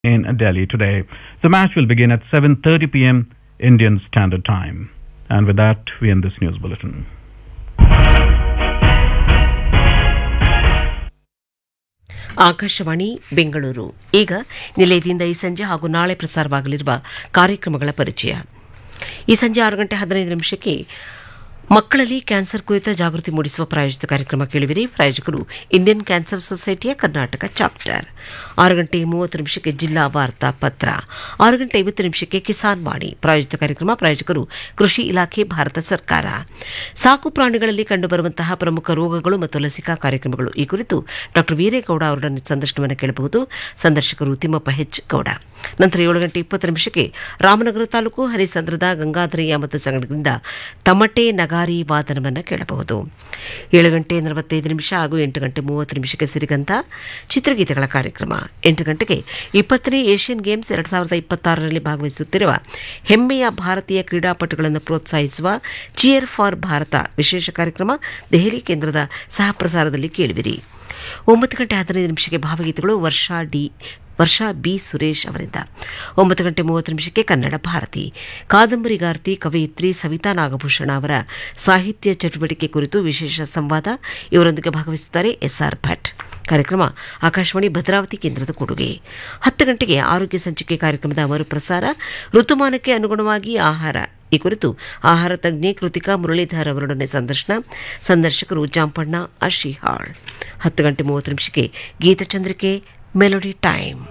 in Delhi today. The match will begin at 7:30 p.m. Indian Standard Time. And with that, we end this news bulletin. Akashvani Bengaluru ಈಗ ನಿಲಯದಿಂದ ಈ ಸಂಜೆ ಹಾಗೂ ನಾಳೆ ಪ್ರಸಾರವಾಗಲಿರುವ ಕಾರ್ಯಕ್ರಮಗಳ ಪರಿಚಯ ಈ ಸಂಜೆ ಆರು ಗಂಟೆ ಹದಿನೈದು ನಿಮಿಷಕ್ಕೆ ಮಕ್ಕಳಲ್ಲಿ ಕ್ಯಾನ್ಸರ್ ಕುರಿತ ಜಾಗೃತಿ ಮೂಡಿಸುವ ಪ್ರಾಯೋಜಿತ ಕಾರ್ಯಕ್ರಮ ಕೇಳುವಿರಿ ಪ್ರಾಯೋಜಕರು ಇಂಡಿಯನ್ ಕ್ಯಾನ್ಸರ್ ಸೊಸೈಟಿಯ ಕರ್ನಾಟಕ ಚಾಪ್ಟರ್ ಆರು ಗಂಟೆ ಮೂವತ್ತು ನಿಮಿಷಕ್ಕೆ ಜಿಲ್ಲಾ ವಾರ್ತಾ ಪತ್ರ ಆರು ಗಂಟೆ ಐವತ್ತು ನಿಮಿಷಕ್ಕೆ ಕಿಸಾನ್ ವಾಣಿ ಪ್ರಾಯೋಜಿತ ಕಾರ್ಯಕ್ರಮ ಪ್ರಾಯೋಜಕರು ಕೃಷಿ ಇಲಾಖೆ ಭಾರತ ಸರ್ಕಾರ ಸಾಕು ಪ್ರಾಣಿಗಳಲ್ಲಿ ಕಂಡುಬರುವಂತಹ ಪ್ರಮುಖ ರೋಗಗಳು ಮತ್ತು ಲಸಿಕಾ ಕಾರ್ಯಕ್ರಮಗಳು ಈ ಕುರಿತು ಡಾ ವೀರೇಗೌಡ ಅವರೊಡನೆ ಸಂದರ್ಶನವನ್ನು ಕೇಳಬಹುದು ಸಂದರ್ಶಕರು ತಿಮ್ಮಪ್ಪ ಹೆಚ್ ಗೌಡ ನಂತರ ಏಳು ಗಂಟೆ ಇಪ್ಪತ್ತು ನಿಮಿಷಕ್ಕೆ ರಾಮನಗರ ತಾಲೂಕು ಹರಿಸಂದ್ರದ ಗಂಗಾಧರಯ್ಯ ಮತ್ತು ಸಂಘಟನೆಯಿಂದ ತಮಟೆ ನಗಾರಿ ವಾದನವನ್ನು ಕೇಳಬಹುದು ಏಳು ಗಂಟೆ ನಲವತ್ತೈದು ನಿಮಿಷ ಹಾಗೂ ಎಂಟು ಗಂಟೆ ಮೂವತ್ತು ನಿಮಿಷಕ್ಕೆ ಸಿರಿಗಂಧ ಚಿತ್ರಗೀತೆಗಳ ಕಾರ್ಯಕ್ರಮ ಎಂಟು ಗಂಟೆಗೆ ಇಪ್ಪತ್ತನೇ ಏಷ್ಯನ್ ಗೇಮ್ಸ್ ಎರಡು ಸಾವಿರದ ಇಪ್ಪತ್ತಾರರಲ್ಲಿ ಭಾಗವಹಿಸುತ್ತಿರುವ ಹೆಮ್ಮೆಯ ಭಾರತೀಯ ಕ್ರೀಡಾಪಟುಗಳನ್ನು ಪ್ರೋತ್ಸಾಹಿಸುವ ಚಿಯರ್ ಫಾರ್ ಭಾರತ ವಿಶೇಷ ಕಾರ್ಯಕ್ರಮ ದೆಹಲಿ ಕೇಂದ್ರದ ಸಹ ಪ್ರಸಾರದಲ್ಲಿ ಕೇಳುವಿರಿ ಒಂಬತ್ತು ಗಂಟೆ ಹದಿನೈದು ನಿಮಿಷಕ್ಕೆ ಭಾವಗೀತೆಗಳು ವರ್ಷಾ ಡಿ ವರ್ಷಾ ಬಿ ಸುರೇಶ್ ಅವರಿಂದ ಒಂಬತ್ತು ಗಂಟೆ ಮೂವತ್ತು ನಿಮಿಷಕ್ಕೆ ಕನ್ನಡ ಭಾರತಿ ಕಾದಂಬರಿಗಾರ್ತಿ ಕವಯಿತ್ರಿ ಸವಿತಾ ನಾಗಭೂಷಣ ಅವರ ಸಾಹಿತ್ಯ ಚಟುವಟಿಕೆ ಕುರಿತು ವಿಶೇಷ ಸಂವಾದ ಇವರೊಂದಿಗೆ ಭಾಗವಹಿಸುತ್ತಾರೆ ಎಸ್ಆರ್ ಭಟ್ ಕಾರ್ಯಕ್ರಮ ಆಕಾಶವಾಣಿ ಭದ್ರಾವತಿ ಕೇಂದ್ರದ ಕೊಡುಗೆ ಹತ್ತು ಗಂಟೆಗೆ ಆರೋಗ್ಯ ಸಂಚಿಕೆ ಕಾರ್ಯಕ್ರಮದ ಮರುಪ್ರಸಾರ ಋತುಮಾನಕ್ಕೆ ಅನುಗುಣವಾಗಿ ಆಹಾರ ಈ ಕುರಿತು ಆಹಾರ ತಜ್ಞೆ ಕೃತಿಕಾ ಮುರಳೀಧರ್ ಅವರೊಡನೆ ಸಂದರ್ಶನ ಸಂದರ್ಶಕರು ಜಾಂಪಣ್ಣ ಅಶಿಹಾಳ್ ಹತ್ತು ಗಂಟೆ ಮೂವತ್ತು ನಿಮಿಷಕ್ಕೆ ಗೀತಚಂದ್ರಿಕೆ ಮೆಲೋಡಿ ಟೈಮ್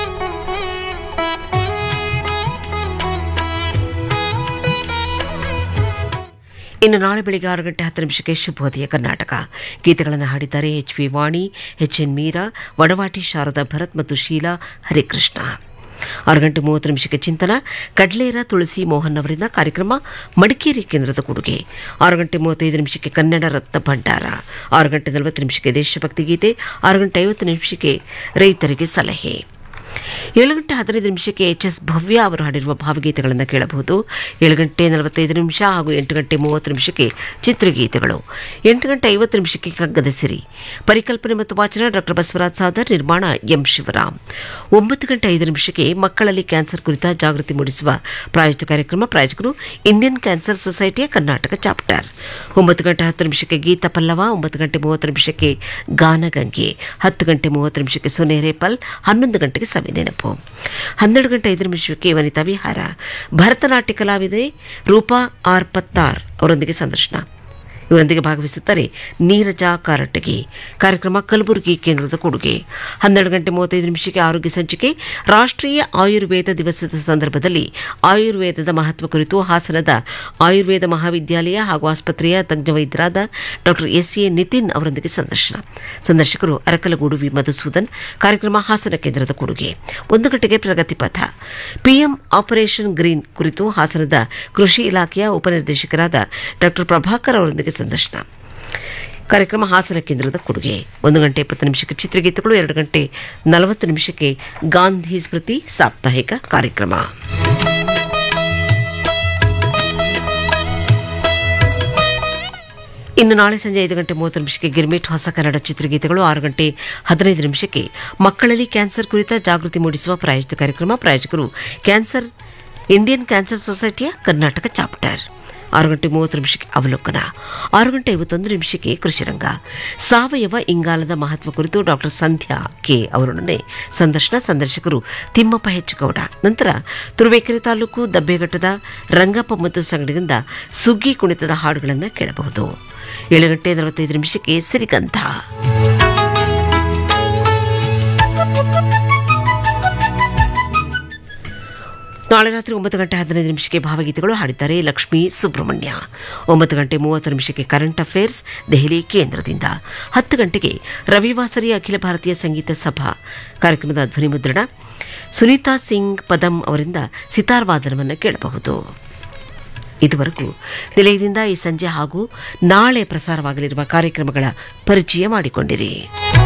ಇನ್ನು ನಾಳೆ ಬೆಳಿಗ್ಗೆ ಆರು ಗಂಟೆ ಹತ್ತು ನಿಮಿಷಕ್ಕೆ ಶುಭೋದಯ ಕರ್ನಾಟಕ ಗೀತೆಗಳನ್ನು ಹಾಡಿದ್ದಾರೆ H V Vani H N Meera Vadavati Sharada Bharat ಮತ್ತು ಶೀಲಾ ಹರಿಕೃಷ್ಣ ಆರು ಗಂಟೆ ಮೂವತ್ತು ನಿಮಿಷಕ್ಕೆ ಚಿಂತನ ಕಡ್ಲೇರ ತುಳಸಿ ಮೋಹನ್ ಅವರಿಂದ ಕಾರ್ಯಕ್ರಮ ಮಡಿಕೇರಿ ಕೇಂದ್ರದ ಕೊಡುಗೆ ಆರು ಗಂಟೆ ಮೂವತ್ತೈದು ನಿಮಿಷಕ್ಕೆ ಕನ್ನಡ ರತ್ನ ಭಂಡಾರ ಆರು ಗಂಟೆ ನಲವತ್ತು ನಿಮಿಷಕ್ಕೆ ದೇಶಭಕ್ತಿ ಗೀತೆ ಆರು ಗಂಟೆ ಐವತ್ತು ನಿಮಿಷಕ್ಕೆ ರೈತರಿಗೆ ಸಲಹೆ ಏಳು ಗಂಟೆ ಹದಿನೈದು ನಿಮಿಷಕ್ಕೆ ಎಚ್ ಎಸ್ ಭವ್ಯ ಅವರು ಹಾಡಿರುವ ಭಾವಗೀತೆಗಳನ್ನು ಕೇಳಬಹುದು ಏಳು ಗಂಟೆ ನಲವತ್ತೈದು ನಿಮಿಷ ಹಾಗೂ ಎಂಟು ಗಂಟೆ ಮೂವತ್ತು ನಿಮಿಷಕ್ಕೆ ಚಿತ್ರಗೀತೆಗಳು ಎಂಟು ಗಂಟೆ ಐವತ್ತು ನಿಮಿಷಕ್ಕೆ ಕಗ್ಗದ ಸಿರಿ ಪರಿಕಲ್ಪನೆ ಮತ್ತು ವಾಚನ ಡಾಕ್ಟರ್ ಬಸವರಾಜ್ ಸಾದರ್ ನಿರ್ಮಾಣ ಎಂ ಶಿವರಾಮ್ ಒಂಬತ್ತು ಗಂಟೆ ಐದು ನಿಮಿಷಕ್ಕೆ ಮಕ್ಕಳಲ್ಲಿ ಕ್ಯಾನ್ಸರ್ ಕುರಿತ ಜಾಗೃತಿ ಮೂಡಿಸುವ ಪ್ರಾಯೋಜಿತ ಕಾರ್ಯಕ್ರಮ ಪ್ರಾಯೋಜಕರು ಇಂಡಿಯನ್ ಕ್ಯಾನ್ಸರ್ ಸೊಸೈಟಿಯ ಕರ್ನಾಟಕ ಚಾಪ್ಟರ್ ಒಂಬತ್ತು ಗಂಟೆ ಹತ್ತು ನಿಮಿಷಕ್ಕೆ ಗೀತ ಪಲ್ಲವ ಒಂಬತ್ತು ಗಂಟೆ ಮೂವತ್ತು ನಿಮಿಷಕ್ಕೆ ಗಾನಗಂಗೆ ಹತ್ತು ಗಂಟೆ ಮೂವತ್ತು ನಿಮಿಷಕ್ಕೆ ಸೊನೇರೇಪಲ್ ಹನ್ನೊಂದು ಗಂಟೆಗೆ ಸವಿ ನೆನಪು ಹನ್ನೆರಡು ಗಂಟೆ ಐದು ನಿಮಿಷಕ್ಕೆ ವನಿತಾ ವಿಹಾರ ಭರತನಾಟ್ಯ ಕಲಾವಿದೆ ರೂಪಾ ಆರ್ ಪತ್ತಾರ್ ಅವರೊಂದಿಗೆ ಸಂದರ್ಶನ ಇವರೊಂದಿಗೆ ಭಾಗವಹಿಸುತ್ತಾರೆ ನೀರಜಾ ಕಾರಟಗಿ ಕಾರ್ಯಕ್ರಮ ಕಲಬುರಗಿ ಕೇಂದ್ರದ ಕೊಡುಗೆ ಹನ್ನೆರಡು ಗಂಟೆ ಮೂವತ್ತೈದು ನಿಮಿಷಕ್ಕೆ ಆರೋಗ್ಯ ಸಂಚಿಕೆ ರಾಷ್ಟ್ರೀಯ ಆಯುರ್ವೇದ ದಿವಸದ ಸಂದರ್ಭದಲ್ಲಿ ಆಯುರ್ವೇದದ ಮಹತ್ವ ಕುರಿತು ಹಾಸನದ ಆಯುರ್ವೇದ ಮಹಾವಿದ್ಯಾಲಯ ಹಾಗೂ ಆಸ್ಪತ್ರೆಯ ತಜ್ಞ ವೈದ್ಯರಾದ ಡಾಕ್ಟರ್ ಎಸ್ ಎ ನಿತಿನ್ ಅವರೊಂದಿಗೆ ಸಂದರ್ಶನ ಸಂದರ್ಶಕರು ಅರಕಲಗೂಡು ವಿ ಮಧುಸೂದನ್ ಕಾರ್ಯಕ್ರಮ ಹಾಸನ ಕೇಂದ್ರದ ಕೊಡುಗೆ ಒಂದು ಗಂಟೆಗೆ ಪ್ರಗತಿ ಪಥ ಪಿಎಂ ಆಪರೇಷನ್ ಗ್ರೀನ್ ಕುರಿತು ಹಾಸನದ ಕೃಷಿ ಇಲಾಖೆಯ ಉಪನಿರ್ದೇಶಕರಾದ ಡಾಕ್ಟರ್ ಪ್ರಭಾಕರ್ ಅವರೊಂದಿಗೆ ಸಂದರ್ಶನ ಕಾರ್ಯಕ್ರಮ ಹಾಸನ ಕೇಂದ್ರದ ಕೊಡುಗೆ ಒಂದು ಗಂಟೆ ಇಪ್ಪತ್ತು ನಿಮಿಷಕ್ಕೆ ಚಿತ್ರಗೀತೆಗಳು ಎರಡು ಗಂಟೆ ನಲವತ್ತು ನಿಮಿಷಕ್ಕೆ ಗಾಂಧಿ ಸ್ಮೃತಿ ಸಾಪ್ತಾಹಿಕ ಕಾರ್ಯಕ್ರಮ ಇನ್ನು ನಾಳೆ ಸಂಜೆ ಐದು ಗಂಟೆ ಮೂವತ್ತು ನಿಮಿಷಕ್ಕೆ ಗಿರ್ಮಿಟ್ ಹೊಸ ಕನ್ನಡ ಚಿತ್ರಗೀತೆಗಳು ಆರು ಗಂಟೆ ಹದಿನೈದು ನಿಮಿಷಕ್ಕೆ ಮಕ್ಕಳಲ್ಲಿ ಕ್ಯಾನ್ಸರ್ ಕುರಿತ ಜಾಗೃತಿ ಮೂಡಿಸುವ ಪ್ರಾಯೋಜಿತ ಕಾರ್ಯಕ್ರಮ ಪ್ರಾಯೋಜಕರು ಕ್ಯಾನ್ಸರ್ ಇಂಡಿಯನ್ ಕ್ಯಾನ್ಸರ್ ಸೊಸೈಟಿಯ ಕರ್ನಾಟಕ ಚಾಪ್ಟರ್ ಆರು ಗಂಟೆ ಮೂವತ್ತು ನಿಮಿಷಕ್ಕೆ ಅವಲೋಕನ ಆರು ಗಂಟೆ ಐವತ್ತೊಂದು ನಿಮಿಷಕ್ಕೆ ಕೃಷಿರಂಗ ಸಾವಯವ ಇಂಗಾಲದ ಮಹತ್ವ ಕುರಿತು ಡಾಕ್ಟರ್ ಸಂಧ್ಯಾ ಕೆ ಅವರೊಡನೆ ಸಂದರ್ಶನ ಸಂದರ್ಶಕರು ತಿಮ್ಮಪ್ಪ ಹೆಚ್ಚಗೌಡ ನಂತರ ತುರುವೇಕೆರೆ ತಾಲೂಕು ದಬ್ಬೆಘಟ್ಟದ ರಂಗಪ್ಪ ಮತ್ತು ಸಂಗಡಿನಿಂದ ಸುಗ್ಗಿ ಕುಣಿತದ ಹಾಡುಗಳನ್ನು ಕೇಳಬಹುದು ಏಳು ಗಂಟೆ ನಲವತ್ತೈದು ನಿಮಿಷಕ್ಕೆ ಸಿರಿಗಂಧ ನಾಳೆ ರಾತ್ರಿ ಒಂಬತ್ತು ಗಂಟೆ ಹದಿನೈದು ನಿಮಿಷಕ್ಕೆ ಭಾವಗೀತೆಗಳು ಹಾಡಿದ್ದಾರೆ ಲಕ್ಷ್ಮೀ ಸುಬ್ರಹ್ಮಣ್ಯ ಒಂಬತ್ತು ಗಂಟೆ ಮೂವತ್ತು ನಿಮಿಷಕ್ಕೆ ಕರೆಂಟ್ ಅಫೇರ್ಸ್ ದೆಹಲಿ ಕೇಂದ್ರದಿಂದ ಹತ್ತು ಗಂಟೆಗೆ ರವಿವಾಸರಿ ಅಖಿಲ ಭಾರತೀಯ ಸಂಗೀತ ಸಭಾ ಕಾರ್ಯಕ್ರಮದ ಧ್ವನಿಮುದ್ರಣ ಸುನೀತಾ ಸಿಂಗ್ ಪದಂ ಅವರಿಂದ ಸಿತಾರ್ ವಾದನವನ್ನು ಕೇಳಬಹುದು ಇದುವರೆಗೂ ನಿಲಯದಿಂದ ಈ ಸಂಜೆ ಹಾಗೂ ನಾಳೆ ಪ್ರಸಾರವಾಗಲಿರುವ ಕಾರ್ಯಕ್ರಮಗಳ ಪರಿಚಯ ಮಾಡಿಕೊಂಡಿರಿ